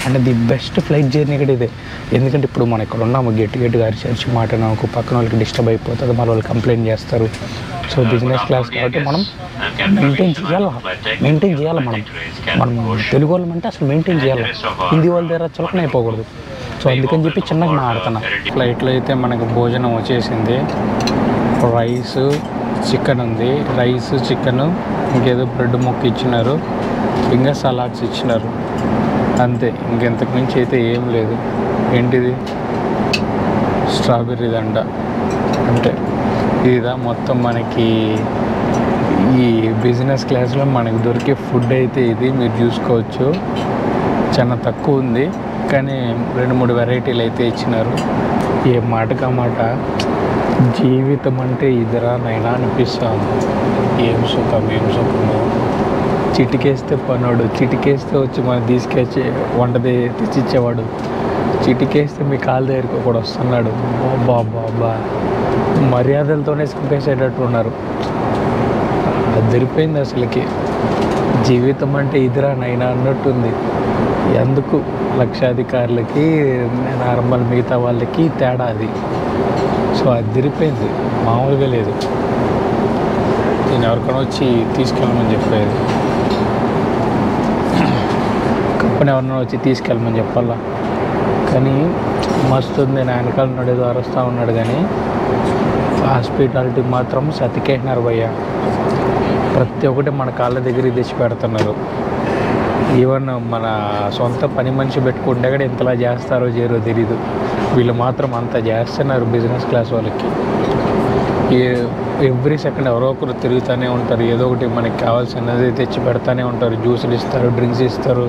అంటే ది బెస్ట్ ఫ్లైట్ జర్నీ కూడా ఇదే ఎందుకంటే ఇప్పుడు మనం ఇక్కడ ఉన్నాము గట్టి గట్టిగా అరిచి మాట నాకు పక్కన వాళ్ళకి డిస్టర్బ్ అయిపోతుంది మన వాళ్ళు కంప్లైంట్ చేస్తారు సో బిజినెస్ క్లాస్ కాబట్టి మనం మెయింటైన్ చేయాలి మెయింటైన్ చేయాలి మనం మనం తెలుగు వాళ్ళం అంటే అసలు మెయింటైన్ చేయాలి హిందీ వాళ్ళ దగ్గర చులకన అయిపోకూడదు సో అందుకని చెప్పి చిన్నగా మాడుతున్నా ఫ్లైట్లో అయితే మనకు భోజనం వచ్చేసింది రైస్ చికెన్ ఉంది రైస్ చికెన్ ఇంకేదో బ్రెడ్ ముక్క ఇచ్చినారు ఇంకా సలాడ్స్ ఇచ్చినారు అంతే ఇంకెంతకు మించి అయితే ఏం లేదు ఏంటిది స్ట్రాబెర్రీ దండ అంటే ఇదా మొత్తం మనకి ఈ బిజినెస్ క్లాస్లో మనకు దొరికే ఫుడ్ అయితే ఇది మీరు చూసుకోవచ్చు చాలా తక్కువ ఉంది కానీ రెండు మూడు వెరైటీలు అయితే ఇచ్చినారు ఏ మాటకా మాట జీవితం అంటే ఇదిరా నైనా అనిపిస్తుంది ఏం సుఖం ఏం సుఖము చిటికేస్తే పనోడు చిటికేస్తే వచ్చి మనం తీసుకొచ్చి వంట దే- తెచ్చిచ్చేవాడు చిటికేస్తే మీ కాలు దగ్గరికి ఒకడు వస్తున్నాడు బాబా బాబా మర్యాదలతోనే చంపేసేటట్టు ఉన్నారు అదిరిపోయింది అసలుకి జీవితం అంటే ఇదిరా నైనా అన్నట్టుంది ఎందుకు లక్షాధికారులకి నార్మల్ మిగతా వాళ్ళకి తేడా అది సో అదిరిపోయింది మామూలుగా లేదు నేను ఎవరికైనా వచ్చి తీసుకెళ్ళమని చెప్పేది కంపెనీ ఎవరినైనా వచ్చి తీసుకెళ్ళమని చెప్పాలా కానీ మస్తు ఉంది నేను వెనకాల ఉన్నాడు ఏదో అరుస్తూ ఉన్నాడు కానీ హాస్పిటాలిటీ మాత్రం సతికేసినారు భయ్య ప్రతి ఒక్కటి మన కాళ్ళ దగ్గర తెచ్చి పెడుతున్నారు ఈవెన్ మన సొంత పని మనిషి పెట్టుకుంటే కూడా ఎంతలా చేస్తారో చేయరో తెలీదు వీళ్ళు మాత్రం అంత చేస్తున్నారు బిజినెస్ క్లాస్ వాళ్ళకి ఎవ్రీ సెకండ్ ఎవరో ఒకరు తిరుగుతూనే ఉంటారు ఏదో ఒకటి మనకి కావాల్సినది తెచ్చి పెడతానే ఉంటారు జ్యూసులు ఇస్తారు డ్రింక్స్ ఇస్తారు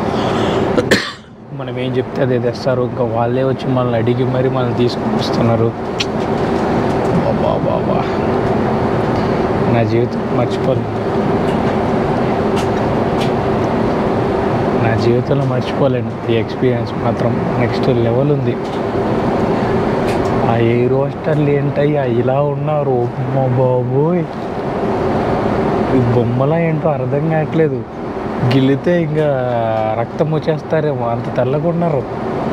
మనం ఏం చెప్తే అదే తెస్తారు ఇంకా వాళ్ళే వచ్చి మనల్ని అడిగి మరి మనల్ని తీసుకొని వస్తున్నారు బాబా బాబా నా జీవితం మర్చిపోను నా జీవితంలో మర్చిపోలేను ఈ ఎక్స్పీరియన్స్ మాత్రం నెక్స్ట్ లెవెల్ ఉంది ఆ ఏ రోస్టర్లు ఏంటయ్యా ఇలా ఉన్నారు అమ్మో బాబోయ్ ఈ బొమ్మలా ఏంటో అర్థం కావట్లేదు గిల్లితే ఇంకా రక్తం వచ్చేస్తారేమో అంత తెల్లగా ఉన్నారు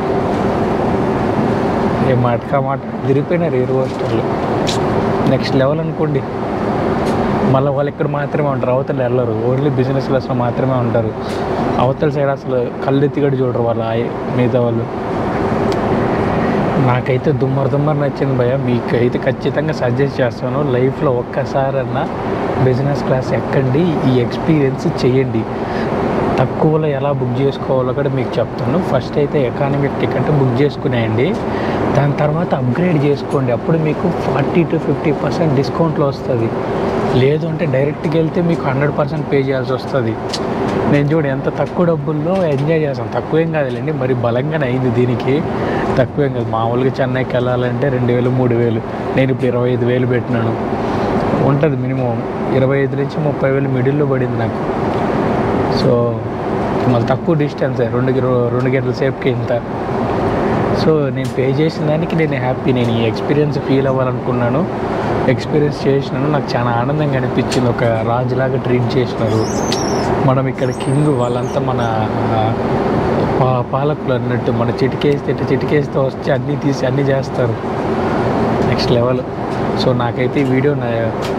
ఏ మాటకా మాట తిరిగిపోయినారు ఏ రోస్టర్లు నెక్స్ట్ లెవెల్ అనుకోండి మళ్ళీ వాళ్ళు ఇక్కడ మాత్రమే ఉంటారు అవతల వెళ్ళరు ఓన్లీ బిజినెస్ క్లాస్లో మాత్రమే ఉంటారు అవతల సైడ్ అసలు కళ్ళెత్తి కూడా చూడరు వాళ్ళు ఆ- మిగతా వాళ్ళు నాకైతే దుమ్మర్ దుమ్మర్ నచ్చింది భయ మీకు అయితే ఖచ్చితంగా సజెస్ట్ చేస్తాను లైఫ్లో ఒక్కసారన్నా బిజినెస్ క్లాస్ ఎక్కండి ఈ ఎక్స్పీరియన్స్ చేయండి తక్కువలో ఎలా బుక్ చేసుకోవాలో కూడా మీకు చెప్తాను ఫస్ట్ అయితే ఎకానమిక్ టికెట్ బుక్ చేసుకునేయండి దాని తర్వాత అప్గ్రేడ్ చేసుకోండి అప్పుడు మీకు ఫార్టీ టు ఫిఫ్టీ పర్సెంట్ డిస్కౌంట్లో వస్తుంది లేదు అంటే డైరెక్ట్గా వెళ్తే మీకు హండ్రెడ్ పర్సెంట్ పే చేయాల్సి వస్తుంది నేను చూడు ఎంత తక్కువ డబ్బుల్లో ఎంజాయ్ చేస్తాను తక్కువేం కాదులేండి మరి బలంగానే అయింది దీనికి తక్కువేం కాదు మామూలుగా చెన్నైకి వెళ్ళాలంటే రెండు వేలు మూడు వేలు నేను ఇప్పుడు ఇరవై ఐదు వేలు పెట్టినాను ఉంటుంది మినిమం ఇరవై ఐదు నుంచి ముప్పై వేలు మిడిల్లో పడింది నాకు సో మళ్ళీ తక్కువ డిస్టెన్స్ రెండు గిర- రెండు గంటల సేపుకి ఇంత సో నేను పే చేసిన దానికి నేను హ్యాపీ నేను ఈ ఎక్స్పీరియన్స్ ఫీల్ అవ్వాలనుకున్నాను ఎక్స్పీరియన్స్ చేసినాను నాకు చాలా ఆనందంగా అనిపించింది ఒక రాజులాగా ట్రీట్ చేసినారు మనం ఇక్కడ కింగ్ వాళ్ళంతా మన ఆ, పా పాలకులు అన్నట్టు మన చిటికేస్తే ఇట్లా చిటికేస్తే వచ్చి అన్నీ తీసి అన్నీ చేస్తారు నెక్స్ట్ లెవెల్ సో నాకైతే ఈ వీడియో నా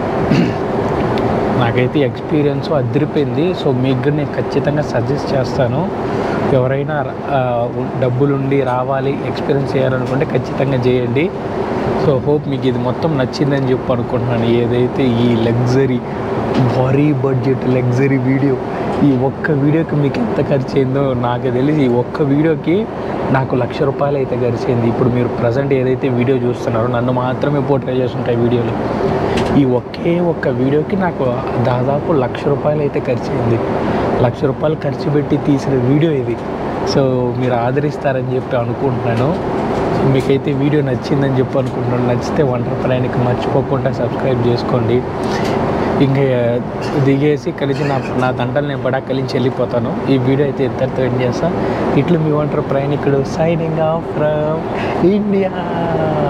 నాకైతే ఎక్స్పీరియన్స్ అదిరిపోయింది సో మీకు కూడా నేను ఖచ్చితంగా సజెస్ట్ చేస్తాను ఎవరైనా ఆ, ఉ- డబ్బులుండి రావాలి ఎక్స్పీరియన్స్ చేయాలనుకుంటే ఖచ్చితంగా చేయండి సో హోప్ మీకు ఇది మొత్తం నచ్చిందని చెప్పి అనుకుంటున్నాను ఏదైతే ఈ లగ్జరీ భారీ బడ్జెట్ లగ్జరీ వీడియో ఈ ఒక్క వీడియోకి మీకు ఎంత ఖర్చు అయిందో నాకు తెలిసి ఈ ఒక్క వీడియోకి నాకు లక్ష రూపాయలు అయితే ఖర్చు అయింది ఇప్పుడు మీరు ప్రజెంట్ ఏదైతే వీడియో చూస్తున్నారో నన్ను మాత్రమే పోర్ట్రే చేస్తుంటాయి వీడియోలు ఈ ఒకే ఒక్క వీడియోకి నాకు దాదాపు లక్ష రూపాయలు అయితే ఖర్చు అయింది లక్ష రూపాయలు ఖర్చు పెట్టి తీసిన వీడియో ఇది సో మీరు ఆదరిస్తారని చెప్పి అనుకుంటున్నాను సో మీకైతే వీడియో నచ్చిందని చెప్పి అనుకుంటున్నాను నచ్చితే వంటర్ ప్రయాణికి మర్చిపోకుండా సబ్స్క్రైబ్ చేసుకోండి ఇంకా దిగేసి కలిసి నా నా తంటలు నేను పడా కలిసి వెళ్ళిపోతాను ఈ వీడియో అయితే ఇద్దరితో ఎండ్ చేస్తాను ఇట్లు మీ వంటర్ ప్రయాణికుడు సైనింగ్ ఆఫ్ ఫ్రమ్ ఇండియా